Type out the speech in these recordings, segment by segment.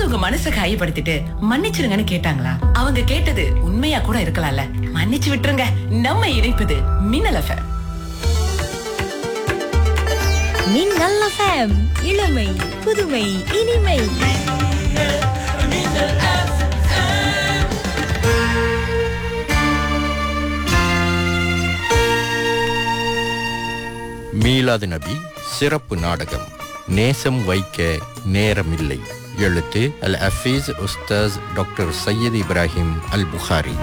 யாராவது உங்க மனசை காயப்படுத்திட்டு மன்னிச்சிருங்கன்னு கேட்டாங்களா அவங்க கேட்டது உண்மையா கூட இருக்கலாம்ல மன்னிச்சு விட்டுருங்க நம்ம இணைப்பது மின்னல் எஃப்எம் மின்னல் எஃப்எம் இளமை புதுமை இனிமை மீலாது நபி சிறப்பு நாடகம் நேசம் வைக்க நேரமில்லை எழுத்து அல் அஃபீஸ் உஸ்தாஸ் டாக்டர் சையத் இப்ராஹிம் அல் புகாரி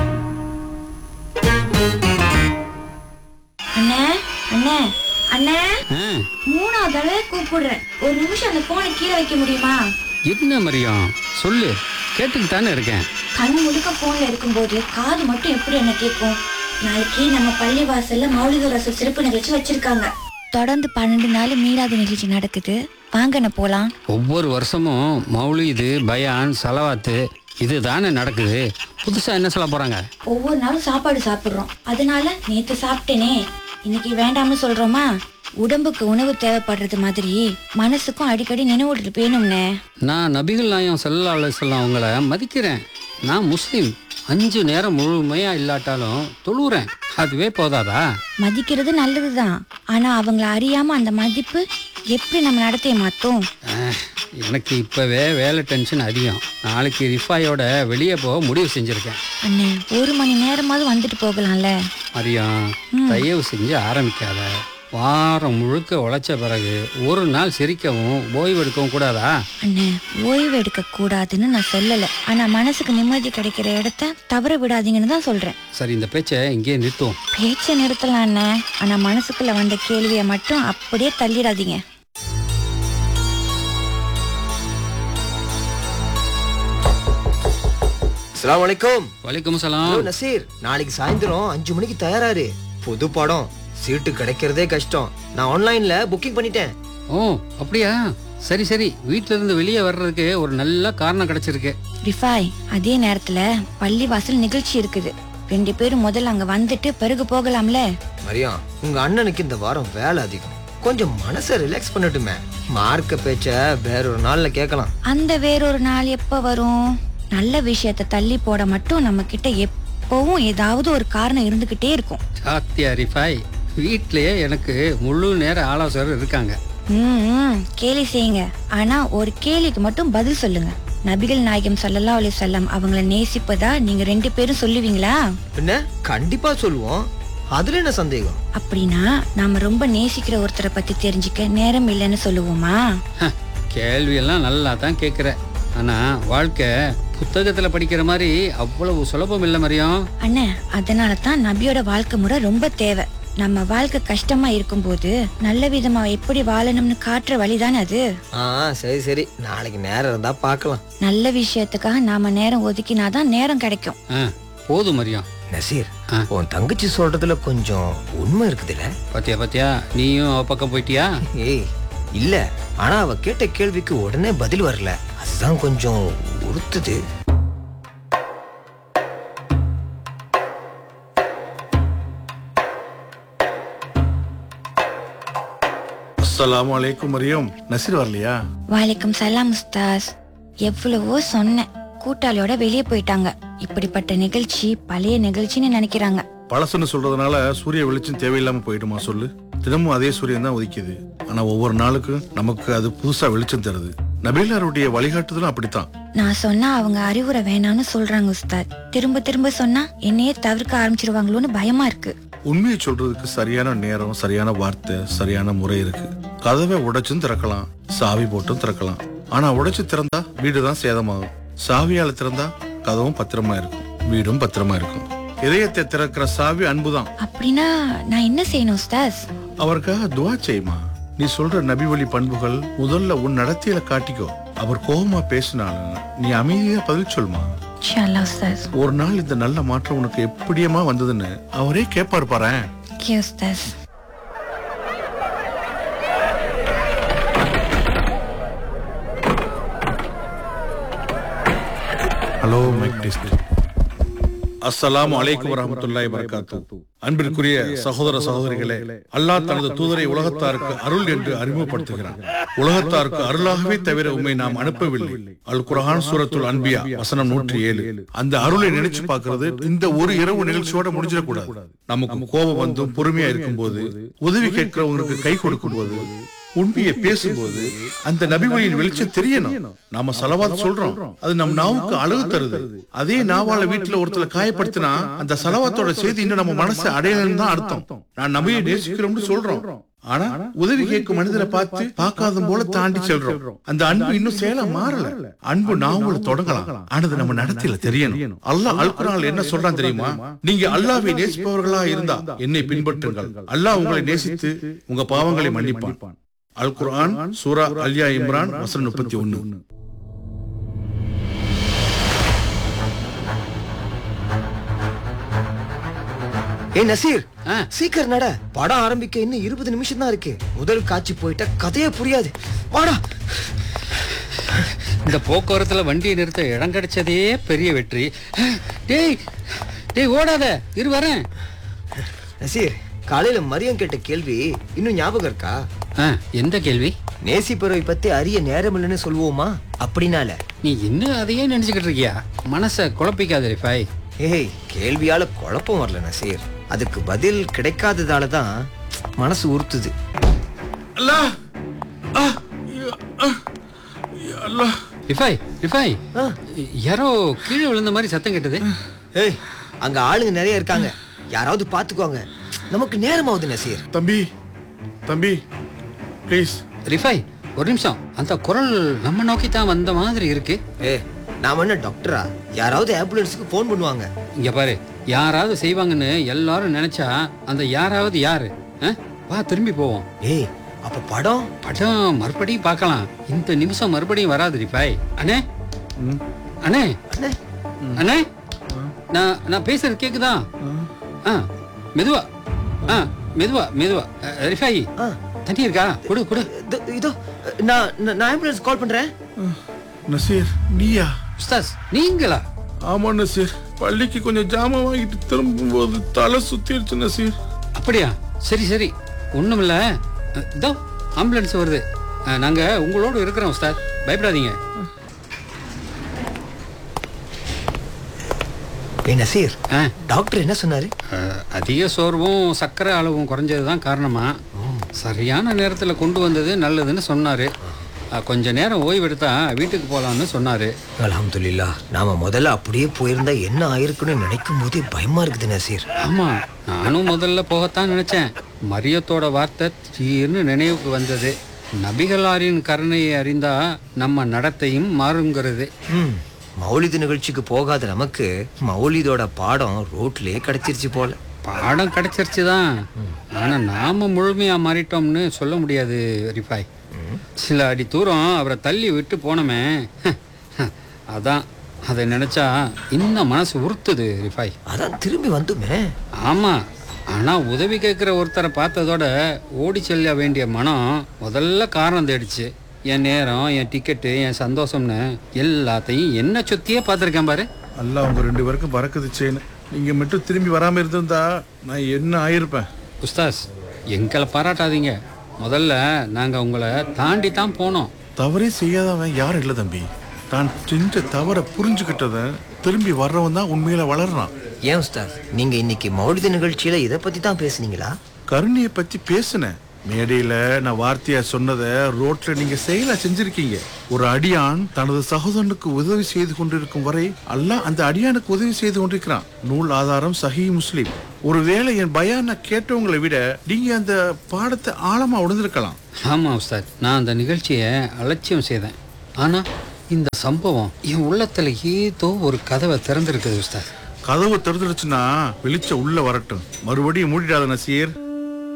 அண்ணே அண்ணே அண்ணே மூணாவது தடவை கூப்பிடுறேன் ஒரு நிமிஷம் அந்த போனை கீழே வைக்க முடியுமா என்ன மரியம் சொல்லு கேட்டுக்கிட்டு தானே இருக்கேன் கண் முழுக்க போன்ல இருக்கும்போது காது மட்டும் எப்படி என்ன கேட்கும் நாளைக்கு நம்ம பள்ளி வாசல்ல மௌலிக ரசூல் சிறப்பு நிகழ்ச்சி வச்சிருக்காங்க தொடர்ந்து பன்னெண்டு நாள் மீளாத நிகழ்ச்சி நடக்குது வாங்கண்ண போலாம் ஒவ்வொரு வருஷமும் மௌலிது பயான் சலவாத்து இது தானே நடக்குது புதுசா என்ன சொல்ல போறாங்க ஒவ்வொரு நாளும் சாப்பாடு சாப்பிடுறோம் அதனால நேத்து சாப்பிட்டேனே இன்னைக்கு வேண்டாம்னு சொல்றோமா உடம்புக்கு உணவு தேவைப்படுறது மாதிரி மனசுக்கும் அடிக்கடி நினைவூட்டல் வேணும்னே நான் நபிகள் நாயம் சல்லா அலுவலாம் அவங்கள மதிக்கிறேன் நான் முஸ்லீம் அஞ்சு நேரம் முழுமையா இல்லாட்டாலும் தொழுறேன் அதுவே போதாதா மதிக்கிறது நல்லதுதான் ஆனா அவங்கள அறியாம அந்த மதிப்பு எப்படி நம்ம நடத்தைய மாத்தோம் அஹ், எனக்கு இப்பவே வேலை டென்ஷன் அதிகம் நாளைக்கு ரிஃபாயோட வெளியே போக முடிவு செஞ்சிருக்கேன் அண்ணே ஒரு மணி நேரமாவது வந்துட்டு போகலாம்ல மரியம் தயவு செஞ்சு ஆரம்பிக்காத வாரம் முழுக்க உழைச்ச பிறகு ஒரு நாள் சிரிக்கவும் ஓய்வெடுக்கவும் கூடாதா அண்ணே ஓய்வு எடுக்க கூடாதுன்னு நான் சொல்லல ஆனா மனசுக்கு நிம்மதி கிடைக்கிற இடத்த தவற விடாதீங்கன்னு தான் சொல்றேன் சரி இந்த பேச்சை இங்கேயே நிறுத்துவோம் பேச்சை நிறுத்தலாம் அண்ணே ஆனா மனசுக்குள்ள வந்த கேள்வியை மட்டும் அப்படியே தள்ளிடாதீங்க அஸ்ஸலாமு அலைக்கும் வலைக்கம் ஹலோ சலாம் நசீர் நாளைக்கு சாயந்தரம் அஞ்சு மணிக்கு தயாராரு புது படம் சீட்டு கிடைக்கிறதே கஷ்டம் நான் ஆன்லைன்ல புக்கிங் பண்ணிட்டேன் ஓ அப்படியா சரி சரி வீட்ல இருந்து வெளியே வர்றதுக்கு ஒரு நல்ல காரணம் கிடைச்சிருக்கு ரிஃபாய் அதே நேரத்துல பள்ளிவாசல் நிகழ்ச்சி இருக்குது ரெண்டு பேரும் முதல்ல அங்க வந்துட்டு பிறகு போகலாம்ல மரியாம் உங்க அண்ணனுக்கு இந்த வாரம் வேலை அதிகம் கொஞ்சம் மனசை ரிலாக்ஸ் பண்ணட்டுமே மார்க்க பேச்ச வேற ஒரு நாள்ல கேட்கலாம் அந்த வேறொரு நாள் எப்ப வரும் நல்ல விஷயத்த தள்ளி போட மட்டும் நம்ம கிட்ட எப்பவும் ஏதாவது ஒரு காரணம் இருந்துகிட்டே இருக்கும் சாத்தியா ரிஃபாய் வீட்லயே எனக்கு முழு நேர ஆலோசகர் இருக்காங்க ம், ம், கேலி செய்யுங்க ஆனா ஒரு கேலிக்கு மட்டும் பதில் சொல்லுங்க நபிகள் நாயகம் ஸல்லல்லாஹு அலைஹி வஸல்லம் அவங்கள நேசிப்பதா நீங்க ரெண்டு பேரும் சொல்லுவீங்களா என்ன கண்டிப்பா சொல்லுவோம் அதுல என்ன சந்தேகம் அப்படின்னா நாம ரொம்ப நேசிக்கிற ஒருத்தரை பத்தி தெரிஞ்சுக்க நேரம் இல்லைன்னு சொல்லுவோமா ஹ, கேள்வியெல்லாம் நல்லா தான் கேட்குற ஆனா வாழ்க்கை புத்தகத்துல படிக்கிற மாதிரி அவ்வளவு சுலபம் இல்லை மரியம் அண்ணே அதனால தான் நபியோட வாழ்க்கை முறை ரொம்ப தேவை நம்ம வாழ்க்கை கஷ்டமா இருக்கும்போது நல்ல விதமா எப்படி வாழணும்னு காட்டுற வழிதானே அது ஆ சரி சரி நாளைக்கு நேரம் இருந்தா பார்க்கலாம் நல்ல விஷயத்துக்காக நாம நேரம் ஒதுக்கினாதான் நேரம் கிடைக்கும் ஆ, போதும் மரியம் நசீர் ஆ. உன் தங்கச்சி சொல்றதுல கொஞ்சம் உண்மை இருக்குதுல்ல பாத்தியா பாத்தியா நீயும் அவ பக்கம் போயிட்டியா ஏய் இல்ல ஆனா அவ கேட்ட கேள்விக்கு உடனே பதில் வரல அதுதான் கொஞ்சம் உறுத்துது அஸ்ஸலாமு அலைக்கும் மரியம் நசீர் வரலையா வாலிக்கும் சலாம் உஸ்தாஸ் எவ்வளவோ சொன்னேன் கூட்டாளியோட வெளியே போயிட்டாங்க இப்படிப்பட்ட நிகழ்ச்சி பழைய நிகழ்ச்சின்னு நினைக்கிறாங்க பழசுன்னு சொல்றதுனால சூரிய வெளிச்சம் தேவையில்லாம போயிடுமா சொல்லு தினமும் அதே சூரியன் தான் உதிக்குது ஆனா ஒவ்வொரு நாளுக்கும் நமக்கு அது புதுசா வெளிச்சம் தருது நபீலாருடைய வழிகாட்டுதலும் அப்படித்தான் நான் சொன்னா அவங்க அறிவுரை வேணாம்னு சொல்றாங்க உஸ்தாத் திரும்ப திரும்ப சொன்னா என்னையே தவிர்க்க ஆரம்பிச்சிருவாங்களோன்னு பயமா இருக்கு உண்மையை சொல்றதுக்கு சரியான நேரம் சரியான வார்த்தை சரியான முறை இருக்கு கதவை உடைச்சும் திறக்கலாம் சாவி போட்டும் திறக்கலாம் ஆனா உடைச்சு திறந்தா வீடு தான் சேதமாகும் சாவியால திறந்தா கதவும் பத்திரமா இருக்கும் வீடும் பத்திரமா இருக்கும் இதயத்தை திறக்கிற சாவி அன்புதான் அப்படின்னா நான் என்ன செய்யணும் உஸ்தாஸ் அவருக்காக துவா செய்யுமா நீ சொல்ற நபி வழி பண்புகள் முதல்ல உன் நடத்தையில காட்டிக்கோ அவர் கோபமா பேசினாலும் நீ அமைதியா பதில் சொல்லுமா இன்ஷா அல்லாஹ் உஸ்தாஸ் ஒரு நாள் இந்த நல்ல மாற்றம் உனக்கு எப்படியமா வந்ததுன்னு அவரே கேட்பாரு பாரேன் okay Ustaz hello mic test அஸ்ஸலாமு அலைக்கும் வரஹ்மத்துல்லாஹி வபரகாத்துஹு அன்பிற்குரிய சகோதர சகோதரிகளே அல்லாஹ் தனது தூதரை உலகத்தாருக்கு அருள் என்று அறிமுகப்படுத்துகிறான் உலகத்தாருக்கு அருளாகவே தவிர உண்மை நாம் அனுப்பவில்லை அல் குர்ஆன் சூரத்துல் அன்பியா வசனம் நூற்றி ஏழு அந்த அருளை நினைச்சு பார்க்கிறது இந்த ஒரு இரவு நிகழ்ச்சியோட முடிஞ்சிடக்கூடாது நமக்கு கோபம் வந்தும் பொறுமையா இருக்கும்போது உதவி கேட்கிறவங்களுக்கு கை கொடுக்கும் போது உண்மையை பேசும்போது அந்த நபிவழியின் வெளிச்சம் தெரியணும் நாம சலவாத் சொல்றோம் அது நம் நாவுக்கு அழகு தருது அதே நாவால வீட்டுல ஒருத்தர் காயப்படுத்தினா அந்த சலவாத்தோட செய்தி இன்னும் நம்ம மனசை அடையலன்னு தான் அர்த்தம் நான் நபியை நேசிக்கிறோம்னு சொல்றோம் ஆனா உதவி கேட்கும் மனிதரை பார்த்து பார்க்காத போல தாண்டி செல்றோம் அந்த அன்பு இன்னும் செயலா மாறல அன்பு நாவல தொடங்கலாம் ஆனது நம்ம நடத்தில தெரியணும் அல்லாஹ் அல்குரான் என்ன சொல்றான் தெரியுமா நீங்க அல்லாவை நேசிப்பவர்களா இருந்தா என்னை பின்பற்றுங்கள் அல்லாஹ் உங்களை நேசித்து உங்க பாவங்களை மன்னிப்பான் அல் குர்ஆன் சூரா அல்யா இம்ரான் வசனம் முப்பத்தி ஒன்னு ஏ நசீர் ஆ. சீக்கிரம் நட படம் ஆரம்பிக்க இன்னும் இருபது நிமிஷம் தான் இருக்கு முதல் காட்சி போயிட்டா கதையே புரியாது வாடா இந்த போக்குவரத்துல வண்டியை நிறுத்த இடம் கிடைச்சதே பெரிய வெற்றி டேய் டேய் ஓடாத இரு வரேன் நசீர் காலையில மரியம் கேட்ட கேள்வி இன்னும் ஞாபகம் இருக்கா ஆ, எந்த கேள்வி நேசிப்பறவை பத்தி அறிய நேரம் இல்லைன்னு சொல்லுவோமா அப்படின்னால நீ இன்னும் அதையே நினைச்சுக்கிட்டு இருக்கியா மனசை குழப்பிக்காத ரிஃபாய் ஏய் கேள்வியால குழப்பம் வரல நசீர் அதுக்கு பதில் கிடைக்காததால தான் மனசு உறுத்துது அல்லாஹ் ஆ, யா, ஆ, யா அல்லாஹ் ரிஃபாய் ரிஃபாய் ஆ. யாரோ கீழே விழுந்த மாதிரி சத்தம் கேட்டது ஏய் அங்க ஆளுங்க நிறைய இருக்காங்க யாராவது பாத்துக்கோங்க நமக்கு நேரமாகுது நசீர் தம்பி தம்பி ப்ளீஸ் ரிஃபாய் ஒரு நிமிஷம் அந்த குரல் நம்ம நோக்கி தான் வந்த மாதிரி இருக்கு ஏ நாம என்ன டாக்டரா யாராவது ஆம்புலன்ஸுக்கு ஃபோன் பண்ணுவாங்க இங்க பாரு யாராவது செய்வாங்கன்னு எல்லாரும் நினைச்சா அந்த யாராவது யாரு ஆ? வா திரும்பி போவோம் ஏய் அப்ப படம் படம் மறுபடியும் பார்க்கலாம் இந்த நிமிஷம் மறுபடியும் வராது ரிஃபாய் அண்ணே அண்ணே அண்ணே அண்ணே நான் நான் பேசுறது கேக்குதா ஆ மெதுவா ஆ மெதுவா மெதுவா அ, ரிஃபாய் ஆ. தண்ணி இருக்கா கொடு கொடு இதோ- இதோ நான் நான் நான் ஆம்புலன்ஸ் கால் பண்றேன் நசீர் நீயா உஸ்தாஸ் நீங்களா ஆமா நசீர் பள்ளிக்கு கொஞ்சம் ஜாமான் வாங்கிட்டு திரும்பும்போது தலை சுத்திடுச்சு நசீர் அப்படியா சரி சரி ஒண்ணுமில்ல அ, இதோ ஆம்புலன்ஸ் வருது அ, நாங்க உங்களோட இருக்கிறோம் உஸ்தாத் பயப்படாதீங்க ஏ நசீர் ஆ டாக்டர் என்ன சொன்னாரு அ, அதிக சோர்வும் சர்க்கரை அளவும் குறைஞ்சது தான் காரணமா சரியான நேரத்தில் கொண்டு வந்தது நல்லதுன்னு சொன்னார் கொஞ்ச நேரம் ஓய்வெடுத்தா வீட்டுக்கு போகலான்னு சொன்னார் அல்ஹம்துலில்லாஹ் நாம முதல்ல அப்படியே போயிருந்தா என்ன ஆயிருக்குன்னு நினைக்கும் போதே பயமா இருக்குது நசீர் ஆமாம் நானும் முதல்ல போகத்தான் நினச்சேன் மரியத்தோட வார்த்தை தீர்னு நினைவுக்கு வந்தது நபிகளாரின் கருணையை அறிந்தா நம்ம நடத்தையும் மாறுங்கிறது ம் மௌலிது நிகழ்ச்சிக்கு போகாத நமக்கு மௌலிதோட பாடம் ரோட்லயே கிடைச்சிருச்சு போல பாடம் கிடைச்சிருச்சு தான் ஆனால் நாம முழுமையாக மாறிட்டோம்னு சொல்ல முடியாது ரிஃபாய் சில அடி தூரம் அவரை தள்ளி விட்டு போனோமே அதான் அதை நினச்சா இன்னும் மனசு உறுத்துது ரிஃபாய் அதான் திரும்பி வந்துமே ஆமாம் ஆனால் உதவி கேட்குற ஒருத்தரை பார்த்ததோட ஓடி செல்ல வேண்டிய மனம் முதல்ல காரணம் தேடிச்சு என் நேரம் என் டிக்கெட்டு என் சந்தோஷம்னு எல்லாத்தையும் என்ன சுற்றியே பார்த்துருக்கேன் பாரு அல்லாஹ் உங்க ரெண்டு பேருக்கும் பறக்குது செய்யணும் நீங்க மட்டும் திரும்பி வராம இருந்திருந்தா நான் என்ன ஆயிருப்பேன் உஸ்தாஸ் எங்களை பாராட்டாதீங்க முதல்ல நாங்கள் உங்களை தாண்டி தான் போனோம் தவறே செய்யாதவன் யாரும் இல்லை தம்பி தான் செஞ்ச தவற புரிஞ்சுக்கிட்டத திரும்பி வர்றவன் தான் உண்மையில வளர்றான் ஏன் உஸ்தாத் நீங்க இன்னைக்கு மௌலித நிகழ்ச்சியில இதை பத்தி தான் பேசுனீங்களா கருணையை பத்தி பேசினேன் மேடையில நான் வார்த்தையா சொன்னதை ரோட்ல நீங்க செயலா செஞ்சிருக்கீங்க ஒரு அடியான் தனது சகோதரனுக்கு உதவி செய்து கொண்டிருக்கும் வரை அல்லாஹ் அந்த அடியானுக்கு உதவி செய்து கொண்டிருக்கிறான் நூல் ஆதாரம் சஹி முஸ்லிம் ஒருவேளை என் பயானை கேட்டவங்களை விட நீங்க அந்த பாடத்தை ஆழமா உணர்ந்திருக்கலாம் ஆமாம் உஸ்தாத் நான் அந்த நிகழ்ச்சியை அலட்சியம் செய்தேன் ஆனால் இந்த சம்பவம் என் உள்ளத்தில் ஏதோ ஒரு கதவை திறந்திருக்குது உஸ்தாத் கதவு திறந்துடுச்சுன்னா வெளிச்சம் உள்ள வரட்டும் மறுபடியும் மூடிடாத நசீர்